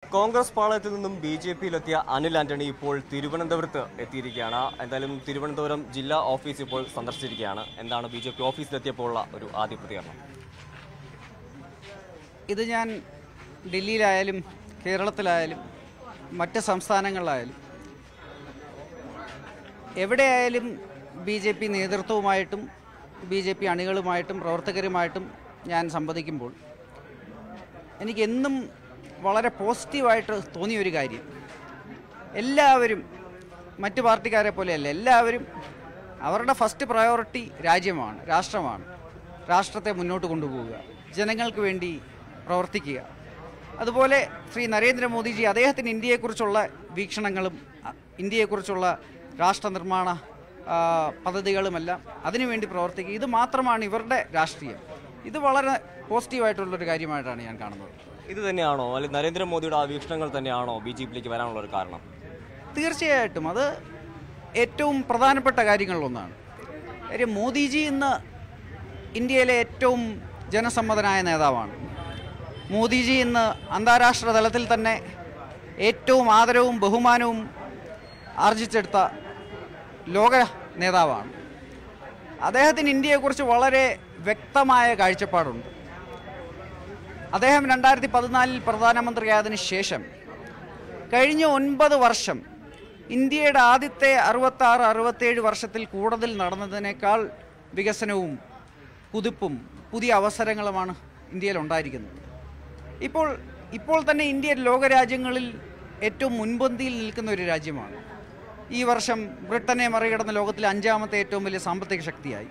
കോൺഗ്രസ് പാളയത്തിൽ നിന്നും B J പിയിലെത്തിയ അനിൽ ആന്റണി ഇപ്പോൾ തിരുവനന്തപുരത്ത് എത്തിയിരിക്കുകയാണ് എന്തായാലും തിരുവനന്തപുരം ജില്ലാ ഓഫീസ് ഇപ്പോൾ സന്ദർശിച്ചിരിക്കുകയാണ് എന്താണ് ബി ജെ പി ഓഫീസിലെത്തിയപ്പോഴുള്ള ഒരു ആദ്യ പ്രതികരണം ഇത് ഞാൻ ഡൽഹിയിലായാലും കേരളത്തിലായാലും മറ്റ് സംസ്ഥാനങ്ങളിലായാലും എവിടെയായാലും ബി ജെ പി നേതൃത്വവുമായിട്ടും ബി ജെ പി അണികളുമായിട്ടും പ്രവർത്തകരുമായിട്ടും ഞാൻ സംവദിക്കുമ്പോൾ എനിക്കെന്നും വളരെ പോസിറ്റീവായിട്ട് തോന്നിയൊരു കാര്യം എല്ലാവരും മറ്റു പാർട്ടിക്കാരെ പോലെയല്ല എല്ലാവരും അവരുടെ ഫസ്റ്റ് പ്രയോറിറ്റി രാജ്യമാണ് രാഷ്ട്രമാണ് രാഷ്ട്രത്തെ മുന്നോട്ട് കൊണ്ടുപോവുക ജനങ്ങൾക്ക് വേണ്ടി പ്രവർത്തിക്കുക അതുപോലെ ശ്രീ നരേന്ദ്രമോദിജി അദ്ദേഹത്തിന് ഇന്ത്യയെക്കുറിച്ചുള്ള വീക്ഷണങ്ങളും അ, ഇന്ത്യയെക്കുറിച്ചുള്ള രാഷ്ട്ര നിർമ്മാണ ആ, പദ്ധതികളുമെല്ലാം അതിനുവേണ്ടി പ്രവർത്തിക്കുക ഇത് മാത്രമാണ് ഇവരുടെ രാഷ്ട്രീയം ഇത് വളരെ പോസിറ്റീവായിട്ടുള്ളൊരു കാര്യമായിട്ടാണ് ഞാൻ കാണുന്നത് ഇത് തന്നെയാണോ അല്ലെങ്കിൽ നരേന്ദ്രമോദിയുടെ ആ വീക്ഷണങ്ങൾ തന്നെയാണോ ബി ജെ പിയിലേക്ക് വരാനുള്ള ഒരു കാരണം തീർച്ചയായിട്ടും അത് ഏറ്റവും പ്രധാനപ്പെട്ട കാര്യങ്ങളിലൊന്നാണ് കാര്യം മോദിജി ഇന്ന് ഇന്ത്യയിലെ ഏറ്റവും ജനസമ്മതനായ നേതാവാണ് മോദിജി ഇന്ന് അന്താരാഷ്ട്ര തലത്തിൽ തന്നെ ഏറ്റവും ആദരവും ബഹുമാനവും ആർജിച്ചെടുത്ത ലോക നേതാവാണ് അദ്ദേഹത്തിന് ഇന്ത്യയെക്കുറിച്ച് വളരെ വ്യക്തമായ കാഴ്ചപ്പാടുണ്ട് അദ്ദേഹം രണ്ടായിരത്തി പതിനാലിൽ പ്രധാനമന്ത്രിയായതിനു ശേഷം കഴിഞ്ഞ ഒൻപത് വർഷം ഇന്ത്യയുടെ ആദ്യത്തെ അറുപത്താറ് അറുപത്തേഴ് വർഷത്തിൽ കൂടുതൽ നടന്നതിനേക്കാൾ വികസനവും കുതിപ്പും പുതിയ അവസരങ്ങളുമാണ് ഇന്ത്യയിൽ ഉണ്ടായിരിക്കുന്നത് ഇപ്പോൾ ഇപ്പോൾ തന്നെ ഇന്ത്യ ലോകരാജ്യങ്ങളിൽ ഏറ്റവും മുൻപന്തിയിൽ നിൽക്കുന്ന ഒരു രാജ്യമാണ് ഈ വർഷം ബ്രിട്ടനെ മറികടന്ന ലോകത്തിലെ അഞ്ചാമത്തെ ഏറ്റവും വലിയ സാമ്പത്തിക ശക്തിയായി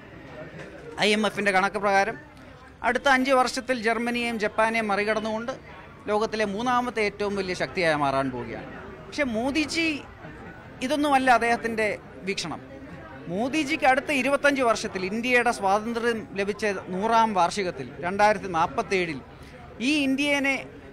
ഐ എം എഫിൻ്റെ കണക്ക് പ്രകാരം അടുത്ത അഞ്ച് വർഷത്തിൽ ജർമ്മനിയെയും ജപ്പാനെയും മറികടന്നുകൊണ്ട് ലോകത്തിലെ മൂന്നാമത്തെ ഏറ്റവും വലിയ ശക്തിയായി മാറാൻ പോവുകയാണ് പക്ഷെ മോദിജി ഇതൊന്നുമല്ല അദ്ദേഹത്തിൻ്റെ വീക്ഷണം മോദിജിക്ക് അടുത്ത ഇരുപത്തഞ്ച് വർഷത്തിൽ ഇന്ത്യയുടെ സ്വാതന്ത്ര്യം ലഭിച്ച നൂറാം വാർഷികത്തിൽ രണ്ടായിരത്തി നാൽപ്പത്തേഴിൽ ഈ ഇന്ത്യനെ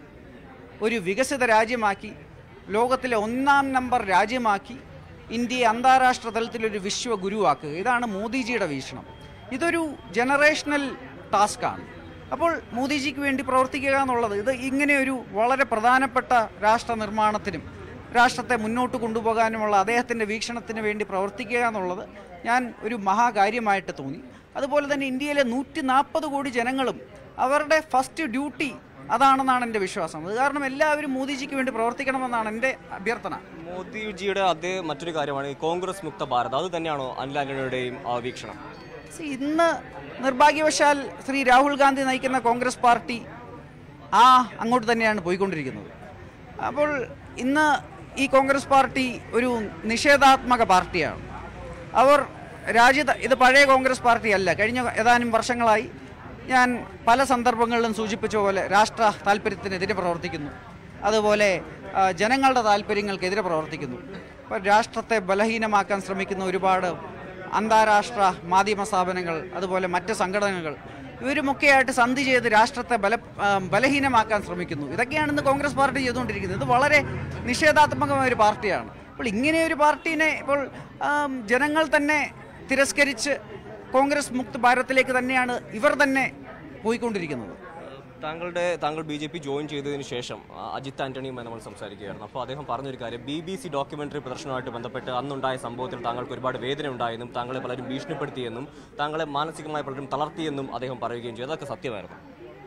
ഒരു വികസിത രാജ്യമാക്കി ലോകത്തിലെ ഒന്നാം നമ്പർ രാജ്യമാക്കി ഇന്ത്യയെ അന്താരാഷ്ട്ര തലത്തിലൊരു വിശ്വഗുരുവാക്കുക ഇതാണ് മോദിജിയുടെ വീക്ഷണം ഇതൊരു ജനറേഷണൽ ടാസ്ക്കാണ് അപ്പോൾ മോദിജിക്ക് വേണ്ടി പ്രവർത്തിക്കുക എന്നുള്ളത് ഇത് ഇങ്ങനെയൊരു വളരെ പ്രധാനപ്പെട്ട രാഷ്ട്ര നിർമ്മാണത്തിനും രാഷ്ട്രത്തെ മുന്നോട്ട് കൊണ്ടുപോകാനുമുള്ള അദ്ദേഹത്തിൻ്റെ വീക്ഷണത്തിന് വേണ്ടി പ്രവർത്തിക്കുക എന്നുള്ളത് ഞാൻ ഒരു മഹാകാര്യമായിട്ട് തോന്നി അതുപോലെ തന്നെ ഇന്ത്യയിലെ നൂറ്റി നാൽപ്പത് കോടി ജനങ്ങളും അവരുടെ ഫസ്റ്റ് ഡ്യൂട്ടി അതാണെന്നാണ് എൻ്റെ വിശ്വാസം അത് കാരണം എല്ലാവരും മോദിജിക്ക് വേണ്ടി പ്രവർത്തിക്കണമെന്നാണ് എൻ്റെ അഭ്യർത്ഥന മോദിജിയുടെ അതേ മറ്റൊരു കാര്യമാണ് ഈ കോൺഗ്രസ് മുക്ത ഭാരത് അത് തന്നെയാണോ അനിൽ ആന്റണിയുടെയും ആ വീക്ഷണം See, ഇന്ന് നിർഭാഗ്യവശാൽ ശ്രീ രാഹുൽ ഗാന്ധി നയിക്കുന്ന കോൺഗ്രസ് പാർട്ടി ആ അങ്ങോട്ട് തന്നെയാണ് പോയിക്കൊണ്ടിരിക്കുന്നത് അപ്പോൾ ഇന്ന് ഈ കോൺഗ്രസ് പാർട്ടി ഒരു നിഷേധാത്മക പാർട്ടിയാണ് അവർ രാജ്യത്ത് ഇത് പഴയ കോൺഗ്രസ് പാർട്ടി അല്ല കഴിഞ്ഞ ഏതാനും വർഷങ്ങളായി ഞാൻ പല സന്ദർഭങ്ങളിലും സൂചിപ്പിച്ച പോലെ രാഷ്ട്ര താല്പര്യത്തിനെതിരെ പ്രവർത്തിക്കുന്നു അതുപോലെ ആ, ജനങ്ങളുടെ താല്പര്യങ്ങൾക്കെതിരെ പ്രവർത്തിക്കുന്നു അപ്പോൾ രാഷ്ട്രത്തെ ബലഹീനമാക്കാൻ ശ്രമിക്കുന്ന ഒരുപാട് അന്താരാഷ്ട്ര മാധ്യമ സ്ഥാപനങ്ങൾ അതുപോലെ മറ്റ് സംഘടനകൾ ഇവരുമൊക്കെയായിട്ട് സന്ധി ചെയ്ത് രാഷ്ട്രത്തെ ബല ആ, ബലഹീനമാക്കാൻ ശ്രമിക്കുന്നു ഇതൊക്കെയാണ് ഇന്ന് കോൺഗ്രസ് പാർട്ടി ചെയ്തുകൊണ്ടിരിക്കുന്നത് ഇത് വളരെ നിഷേധാത്മകമായ ഒരു പാർട്ടിയാണ് അപ്പോൾ ഇങ്ങനെ ഒരു പാർട്ടീനെ ഇപ്പോൾ ആം, ജനങ്ങൾ തന്നെ തിരസ്കരിച്ച് കോൺഗ്രസ് മുക്ത് ഭാരതത്തിലേക്ക് തന്നെയാണ് ഇവർ തന്നെ പോയിക്കൊണ്ടിരിക്കുന്നത് താങ്കളുടെ താങ്കൾ ബി ജെ പി ജോയിൻ ചെയ്തതിന് ശേഷം ആ, അജിത് ആന്റണിയുമായി നമ്മൾ സംസാരിക്കുകയായിരുന്നു അപ്പോൾ അദ്ദേഹം പറഞ്ഞൊരു കാര്യം ബി ബി സി ഡോക്യുമെന്ററി പ്രദർശനവുമായിട്ട് ബന്ധപ്പെട്ട് അന്നുണ്ടായ സംഭവത്തിൽ താങ്കൾക്ക് ഒരുപാട് വേദന ഉണ്ടായെന്നും താങ്കളെ പലരും ഭീഷണിപ്പെടുത്തിയെന്നും താങ്കളെ മാനസികമായി പലരും തളർത്തിയെന്നും അദ്ദേഹം പറയുകയും ചെയ്തു അതൊക്കെ സത്യമായിരുന്നു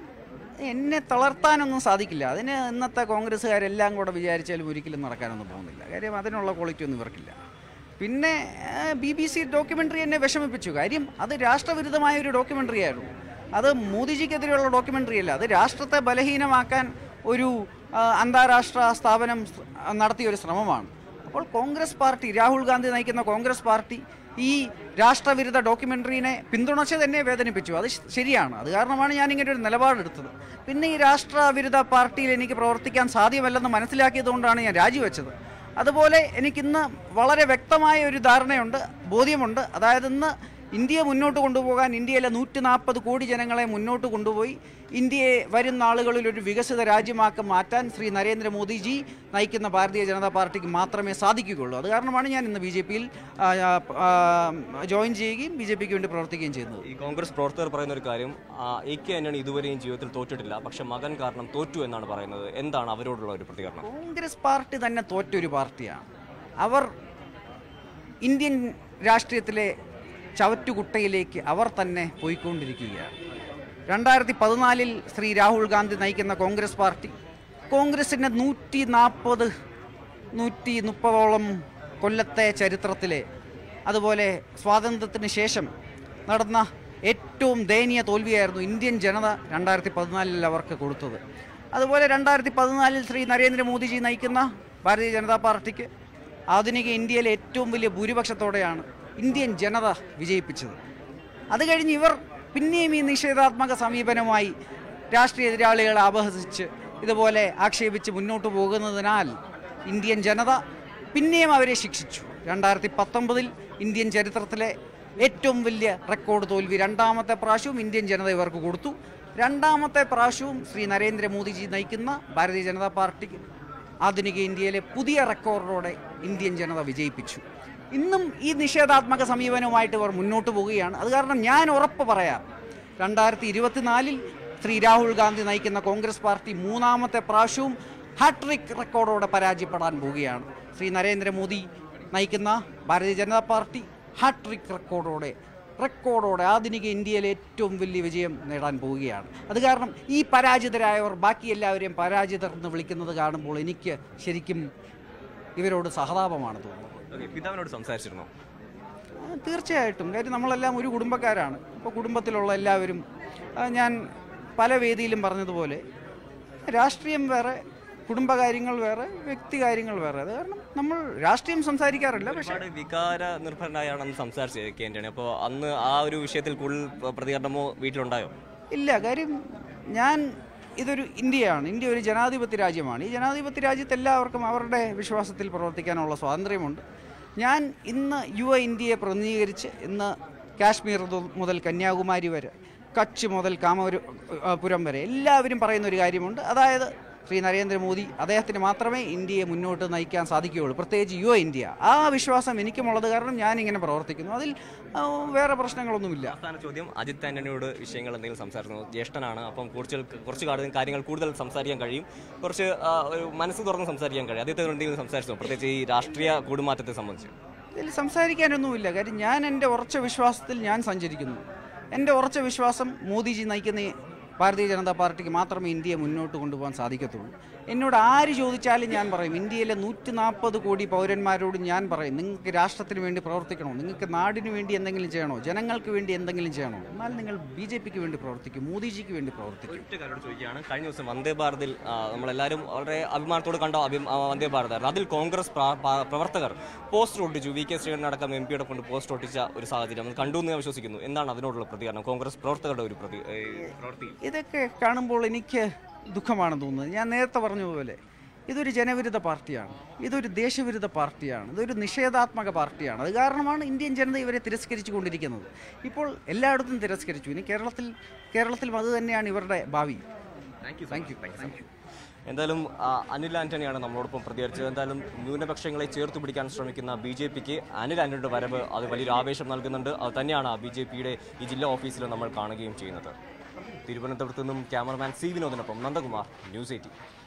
എന്നെ തളർത്താനൊന്നും സാധിക്കില്ല അതിന് ഇന്നത്തെ കോൺഗ്രസ്സുകാരെല്ലാം കൂടെ വിചാരിച്ചാലും ഒരിക്കലും നടക്കാനൊന്നും പോകുന്നില്ല കാര്യം അതിനുള്ള ക്വാളിറ്റി ഒന്നും ഇവർക്കില്ല പിന്നെ ബി ബി സി ഡോക്യുമെൻ്ററി എന്നെ വിഷമിപ്പിച്ചു കാര്യം അത് രാഷ്ട്രവിരുദ്ധമായ ഒരു ഡോക്യുമെൻ്ററി ആയിരുന്നു അത് മോദിജിക്കെതിരെയുള്ള ഡോക്യുമെൻ്ററി അല്ല അത് രാഷ്ട്രത്തെ ബലഹീനമാക്കാൻ ഒരു ആ, അന്താരാഷ്ട്ര സ്ഥാപനം സ്- നടത്തിയ ഒരു ശ്രമമാണ് അപ്പോൾ കോൺഗ്രസ് പാർട്ടി രാഹുൽ ഗാന്ധി നയിക്കുന്ന കോൺഗ്രസ് പാർട്ടി ഈ രാഷ്ട്രവിരുദ്ധ ഡോക്യുമെൻ്ററീനെ പിന്തുണച്ച് തന്നെ വേദനിപ്പിച്ചു അത് ശ- ശരിയാണ് അത് കാരണമാണ് ഞാൻ ഇങ്ങനെ ഒരു നിലപാടെടുത്തത് പിന്നെ ഈ രാഷ്ട്രവിരുദ്ധ പാർട്ടിയിൽ എനിക്ക് പ്രവർത്തിക്കാൻ സാധ്യമല്ലെന്ന് മനസ്സിലാക്കിയതുകൊണ്ടാണ് ഞാൻ രാജിവെച്ചത് അതുപോലെ എനിക്കിന്ന് വളരെ വ്യക്തമായ ഒരു ധാരണയുണ്ട് ബോധ്യമുണ്ട് അതായത് ഇന്ന് ഇന്ത്യയെ മുന്നോട്ട് കൊണ്ടുപോകാൻ ഇന്ത്യയിലെ നൂറ്റി നാൽപ്പത് കോടി ജനങ്ങളെ മുന്നോട്ട് കൊണ്ടുപോയി ഇന്ത്യയെ വരും നാളുകളിൽ ഒരു വികസിത രാജ്യമാക്കി മാറ്റാൻ ശ്രീ നരേന്ദ്രമോദിജി നയിക്കുന്ന ഭാരതീയ ജനതാ പാർട്ടിക്ക് മാത്രമേ സാധിക്കുകയുള്ളൂ അത് കാരണമാണ് ഞാൻ ഇന്ന് ബി ജെ പിയിൽ ജോയിൻ ചെയ്യുകയും ബി ജെ പിക്ക് വേണ്ടി പ്രവർത്തിക്കുകയും ചെയ്യുന്നത് ഈ കോൺഗ്രസ് പ്രവർത്തകർ പറയുന്ന ഒരു കാര്യം ആ, എ കെ ആന്റണി ഇതുവരെയും ജീവിതത്തിൽ തോറ്റിട്ടില്ല പക്ഷെ മകൻ കാരണം തോറ്റു എന്നാണ് പറയുന്നത് എന്താണ് അവരോടുള്ള ഒരു പ്രതികരണം കോൺഗ്രസ് പാർട്ടി തന്നെ തോറ്റൊരു പാർട്ടിയാണ് അവർ ഇന്ത്യൻ രാഷ്ട്രീയത്തിലെ ചവറ്റുകുട്ടയിലേക്ക് അവർ തന്നെ പോയിക്കൊണ്ടിരിക്കുകയാണ് രണ്ടായിരത്തി പതിനാലിൽ ശ്രീ രാഹുൽ ഗാന്ധി നയിക്കുന്ന കോൺഗ്രസ് പാർട്ടി കോൺഗ്രസിൻ്റെ നൂറ്റി നാൽപ്പത് നൂറ്റി മുപ്പതോളം കൊല്ലത്തെ ചരിത്രത്തിലെ അതുപോലെ സ്വാതന്ത്ര്യത്തിന് ശേഷം നടന്ന ഏറ്റവും ദയനീയ തോൽവിയായിരുന്നു ഇന്ത്യൻ ജനത രണ്ടായിരത്തി പതിനാലിൽ അവർക്ക് കൊടുത്തത് അതുപോലെ രണ്ടായിരത്തി പതിനാലിൽ ശ്രീ നരേന്ദ്രമോദിജി നയിക്കുന്ന ഭാരതീയ ജനതാ പാർട്ടിക്ക് ആധുനിക ഇന്ത്യയിലെ ഏറ്റവും വലിയ ഭൂരിപക്ഷത്തോടെയാണ് ഇന്ത്യൻ ജനത വിജയിപ്പിച്ചത് അത് കഴിഞ്ഞ് ഇവർ പിന്നെയും ഈ നിഷേധാത്മക സമീപനമായി രാഷ്ട്രീയ എതിരാളികളെ അപഹസിച്ച് ഇതുപോലെ ആക്ഷേപിച്ച് മുന്നോട്ട് പോകുന്നതിനാൽ ഇന്ത്യൻ ജനത പിന്നെയും അവരെ ശിക്ഷിച്ചു രണ്ടായിരത്തി പത്തൊമ്പതിൽ ഇന്ത്യൻ ചരിത്രത്തിലെ ഏറ്റവും വലിയ റെക്കോർഡ് തോൽവി രണ്ടാമത്തെ പ്രാവശ്യവും ഇന്ത്യൻ ജനത ഇവർക്ക് കൊടുത്തു രണ്ടാമത്തെ പ്രാവശ്യവും ശ്രീ നരേന്ദ്രമോദിജി നയിക്കുന്ന ഭാരതീയ ജനതാ പാർട്ടിക്ക് ആധുനിക ഇന്ത്യയിലെ പുതിയ റെക്കോർഡോടെ ഇന്ത്യൻ ജനത വിജയിപ്പിച്ചു ഇന്നും ഈ നിഷേധാത്മക സമീപനവുമായിട്ട് ഇവർ മുന്നോട്ട് പോവുകയാണ് അത് കാരണം ഞാൻ ഉറപ്പ് പറയാം രണ്ടായിരത്തി ഇരുപത്തിനാലിൽ ശ്രീ രാഹുൽ ഗാന്ധി നയിക്കുന്ന കോൺഗ്രസ് പാർട്ടി മൂന്നാമത്തെ പ്രാവശ്യവും ഹാട്രിക് റെക്കോർഡോടെ പരാജയപ്പെടാൻ പോവുകയാണ് ശ്രീ നരേന്ദ്രമോദി നയിക്കുന്ന ഭാരതീയ ജനതാ പാർട്ടി ഹാട്രിക് റെക്കോർഡോടെ റെക്കോർഡോടെ ആധുനിക ഇന്ത്യയിലെ ഏറ്റവും വലിയ വിജയം നേടാൻ പോവുകയാണ് അത് കാരണം ഈ പരാജിതരായവർ ബാക്കി എല്ലാവരെയും പരാജിതർ എന്ന് വിളിക്കുന്നത് കാണുമ്പോൾ എനിക്ക് ശരിക്കും ഇവരോട് സഹതാപമാണ് തോന്നുന്നത് ഓക്കേ, പിതാവിനോട് സംസാരിച്ചിരുന്നോ ആ, തീർച്ചയായിട്ടും കാര്യം നമ്മളെല്ലാം ഒരു കുടുംബക്കാരാണ് ഇപ്പോൾ കുടുംബത്തിലുള്ള എല്ലാവരും ആ, ഞാൻ പല വേദിയിലും പറഞ്ഞതുപോലെ രാഷ്ട്രീയം വേറെ കുടുംബകാര്യങ്ങൾ വേറെ വ്യക്തികാര്യങ്ങൾ വേറെ അത് കാരണം നമ്മൾ രാഷ്ട്രീയം സംസാരിക്കാറില്ല പക്ഷേ ഒരുപാട് വികാര നിർഭരനായാണ് അന്ന് സംസാരിച്ചത് എ കെ ആന്റണി അപ്പോൾ അന്ന് ആ ഒരു വിഷയത്തിൽ കൂടുതൽ പ്ര- പ്രതികരണമോ വീട്ടിലുണ്ടായോ ഇല്ല കാര്യം ഞാൻ ഇതൊരു ഇന്ത്യയാണ് ഇന്ത്യ ഒരു ജനാധിപത്യ രാജ്യമാണ് ഈ ജനാധിപത്യ രാജ്യത്ത് എല്ലാവർക്കും അവരുടെ വിശ്വാസത്തിൽ പ്രവർത്തിക്കാനുള്ള സ്വാതന്ത്ര്യമുണ്ട് ഞാൻ ഇന്ന് യുവ ഇന്ത്യയെ പ്രതിനിധീകരിച്ച് ഇന്ന് കാശ്മീർ തു- മുതൽ കന്യാകുമാരി വരെ കച്ച് മുതൽ കാമപുരം ആ, പുരം വരെ എല്ലാവരും പറയുന്ന ഒരു കാര്യമുണ്ട് അതായത് ശ്രീ നരേന്ദ്രമോദി അദ്ദേഹത്തിന് മാത്രമേ ഇന്ത്യയെ മുന്നോട്ട് നയിക്കാൻ സാധിക്കുകയുള്ളൂ പ്രത്യേകിച്ച് യുവ ഇന്ത്യ ആ വിശ്വാസം എനിക്കുമുള്ളത് കാരണം ഞാനിങ്ങനെ പ്രവർത്തിക്കുന്നു അതിൽ ആ, വേറെ പ്രശ്നങ്ങളൊന്നുമില്ല അവസാന ചോദ്യം അജിത് ആന്റണിയോട് വിഷയങ്ങൾ എന്തെങ്കിലും സംസാരിക്കുന്നു ജ്യേഷ്ഠനാണ് അപ്പം കുറച്ച് കുറച്ച് കാര്യം- കാര്യങ്ങൾ കൂടുതൽ സംസാരിക്കാൻ കഴിയും കുറച്ച് ആ, ഒരു മനസ്സ് തുറന്ന് സംസാരിക്കാൻ കഴിയും അദ്ദേഹത്തോട് എന്തെങ്കിലും സംസാരിച്ചോ പ്രത്യേകിച്ച് ഈ രാഷ്ട്രീയ കൂടുമാറ്റത്തെ സംബന്ധിച്ച് ഇതിൽ സംസാരിക്കാനൊന്നുമില്ല കാര്യം ഞാൻ എൻ്റെ ഉറച്ച വിശ്വാസത്തിൽ ഞാൻ സഞ്ചരിക്കുന്നു എൻ്റെ ഉറച്ച വിശ്വാസം മോദിജി നയിക്കുന്ന ഈ ഭാരതീയ ജനതാ പാർട്ടിക്ക് മാത്രമേ ഇന്ത്യയെ മുന്നോട്ട് കൊണ്ടുപോകാൻ സാധിക്കത്തുള്ളൂ എന്നോട് ആര് ചോദിച്ചാലും ഞാൻ പറയും ഇന്ത്യയിലെ നൂറ്റി നാൽപ്പത് കോടി പൗരന്മാരോട് ഞാൻ പറയും നിങ്ങൾക്ക് രാഷ്ട്രത്തിന് വേണ്ടി പ്രവർത്തിക്കണോ നിങ്ങൾക്ക് നാടിന് വേണ്ടി എന്തെങ്കിലും ചെയ്യണോ ജനങ്ങൾക്ക് വേണ്ടി എന്തെങ്കിലും ചെയ്യണോ എന്നാൽ നിങ്ങൾ ബി ജെ പിക്ക് വേണ്ടി പ്രവർത്തിക്കും മോദിജിക്ക് വേണ്ടി പ്രവർത്തിക്കും ഒറ്റ കാര്യോട് ചോദിക്കുകയാണ് കഴിഞ്ഞ ദിവസം വന്ദേ ഭാരതിൽ ആ, നമ്മളെല്ലാവരും വളരെ അഭിമാനത്തോട് കണ്ട അഭി ആ, വന്ദേ ഭാരതായിരുന്നു അതിൽ കോൺഗ്രസ് പ്ര- പ- പ്രവർത്തകർ പോസ്റ്റർ ഒട്ടിച്ചു വി കെ ശ്രീകണ്ഠൻ അടക്കം എം പിയുടെ കൊണ്ട് പോസ്റ്റർ ഒട്ടിച്ച ഒരു സാഹചര്യം അത് കണ്ടു എന്ന് ഞാൻ വിശ്വസിക്കുന്നു എന്താണ് അതിനോടുള്ള പ്രതികരണം കോൺഗ്രസ് പ്രവർത്തകരുടെ ഒരു പ്രതി ഏ, പ്രവൃത്തി ഇതൊക്കെ കാണുമ്പോൾ എനിക്ക് ദുഃഖമാണെന്ന് തോന്നുന്നത് ഞാൻ നേരത്തെ പറഞ്ഞ പോലെ ഇതൊരു ജനവിരുദ്ധ പാർട്ടിയാണ് ഇതൊരു ദേശവിരുദ്ധ പാർട്ടിയാണ് ഇതൊരു നിഷേധാത്മക പാർട്ടിയാണ് അത് കാരണമാണ് ഇന്ത്യൻ ജനത ഇവരെ തിരസ്കരിച്ചു കൊണ്ടിരിക്കുന്നത് ഇപ്പോൾ എല്ലായിടത്തും തിരസ്കരിച്ചു ഇനി കേരളത്തിൽ കേരളത്തിലും അത് തന്നെയാണ് ഇവരുടെ ഭാവി thank you thank you thank you എന്തായാലും ആ, അനിൽ ആന്റണിയാണ് നമ്മളോടൊപ്പം പ്രതികരിച്ചത് എന്തായാലും ന്യൂനപക്ഷങ്ങളെ ചേർത്ത് പിടിക്കാൻ ശ്രമിക്കുന്ന ബി ജെ പിക്ക് അനിൽ ആന്റണിയുടെ വരവ് അത് വലിയൊരു ആവേശം നൽകുന്നുണ്ട് അത് തന്നെയാണ് ബി ജെ പിയുടെ ഈ ജില്ലാ ഓഫീസിൽ നമ്മൾ കാണുകയും ചെയ്യുന്നത് തിരുവനന്തപുരത്ത് നിന്നും ക്യാമറമാൻ സി വിനോദിനൊപ്പം നന്ദകുമാർ ന്യൂസ് എയ്റ്റീൻ